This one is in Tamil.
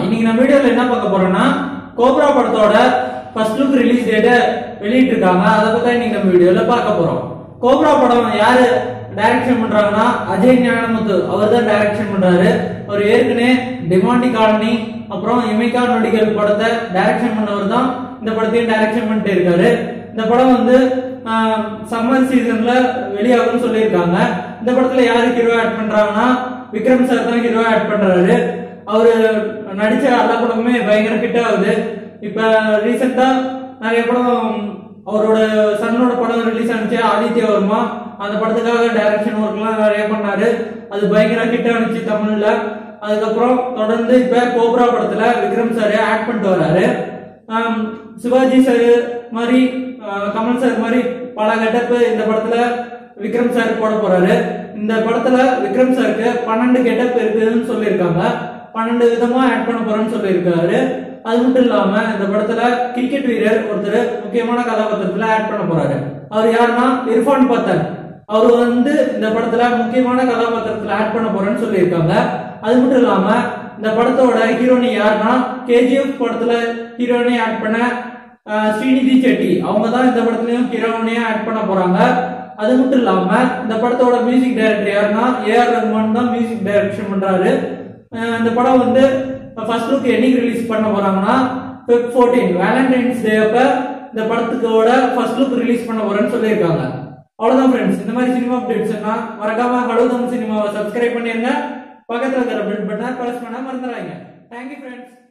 இன்னைக்கு நம்ம வீடியோல என்ன பார்க்க போறோம்னா கோப்ரா படத்தோட ஃபர்ஸ்ட் லுக் ரிலீஸ் டேட்ட வெளியிட்டு இருக்காங்க அதை பத்தி இன்னைக்கு நம்ம வீடியோல பார்க்க போறோம் கோப்ரா படம் யாரு டைரக்ஷன் பண்றாங்கன்னா அஜய் ஞானமுத்து அவர் தான் டைரக்ஷன் பண்றாரு அவர் ஏற்கனவே டிமாண்டி காலனி அப்புறம் இமைக்கா நொடிகள் படத்தை டைரக்ஷன் பண்ணவர் தான் இந்த படத்தையும் டைரக்ஷன் பண்ணிட்டு இருக்காரு இந்த படம் வந்து சம்மர் சீசன்ல வெளியாகும்னு சொல்லியிருக்காங்க இந்த படத்துல யாரு ஹீரோ ஆட் பண்றாங்கன்னா விக்ரம் சார் தான் ஹீரோ ஆட் பண்றாரு அவரு நடிச்ச எல்லா படமுமே பயங்கர ஹிட் ஆகுது இப்ப ரீசெண்டா நிறைய படம் அவரோட சன்னோட படம் ரிலீஸ் ஆனிச்சு ஆதித்ய வர்மா அந்த படத்துக்காக டைரக்ஷன் ஒர்க்லாம் நிறைய பண்ணாரு அது பயங்கர ஹிட் ஆனிச்சு தமிழ்ல அதுக்கப்புறம் தொடர்ந்து இப்ப கோப்ரா படத்துல விக்ரம் சார் ஆட் பண்ணிட்டு வராரு ஆம், சிவாஜி சார் மாதிரி ஆஹ், கமல் சார் மாதிரி பல கெட்டப்பு இந்த படத்துல விக்ரம் சார் போட போறாரு இந்த படத்துல விக்ரம் சாருக்கு பன்னெண்டு கெட்டப் இருக்குதுன்னு சொல்லியிருக்காங்க பன்னெண்டு விதமா ஆட் பண்ண போறேன்னு சொல்லியிருக்காரு அது மட்டும் இல்லாம இந்த படத்துல கிரிக்கெட் வீரர் ஒருத்தர் முக்கியமான கதாபாத்திரத்துல ஆட் பண்ண போறாரு அவர் யாருன்னா இர்ஃபான் பத்தன் அவர் வந்து இந்த படத்துல முக்கியமான கதாபாத்திரத்துல ஆட் பண்ண போறேன்னு சொல்லியிருக்காங்க அது மட்டும் இல்லாம இந்த படத்தோட ஹீரோனி யாருன்னா கேஜிஎஃப் படத்துல ஹீரோனி ஆட் பண்ண ஆஹ், ஸ்ரீநிதி செட்டி அவங்க தான் இந்த படத்துலயும் ஹீரோனியா ஆட் பண்ண போறாங்க அது மட்டும் இல்லாம இந்த படத்தோட மியூசிக் டைரக்டர் யாருன்னா ஏஆர் ரஹ்மான் தான் மியூசிக் டைரக்ஷன் பண்றாரு ஆஹ், இந்த படம் வந்து ஃபர்ஸ்ட் லுக் என்னைக்கு ரிலீஸ் பண்ண போறாங்கன்னா ஃபெப் ஃபோர்டீன் வேலண்டைன்ஸ் டே அப்ப இந்த படத்துக்கோட ஃபர்ஸ்ட் லுக் ரிலீஸ் பண்ண போறேன்னு சொல்லியிருக்காங்க அவ்வளவுதான் ஃப்ரெண்ட்ஸ் இந்த மாதிரி சினிமா அப்டேட்ஸ்னா மறக்காம ஹலோ தமிழ் சினிமாவை சப்ஸ்கிரைப் பண்ணிருங்க பக்கத்துல இருக்கிற பெல் பட்டனை பிரஸ் பண்ண மறந்துடாதீங்க தேங்க்யூ ஃப்ரெண்ட்ஸ்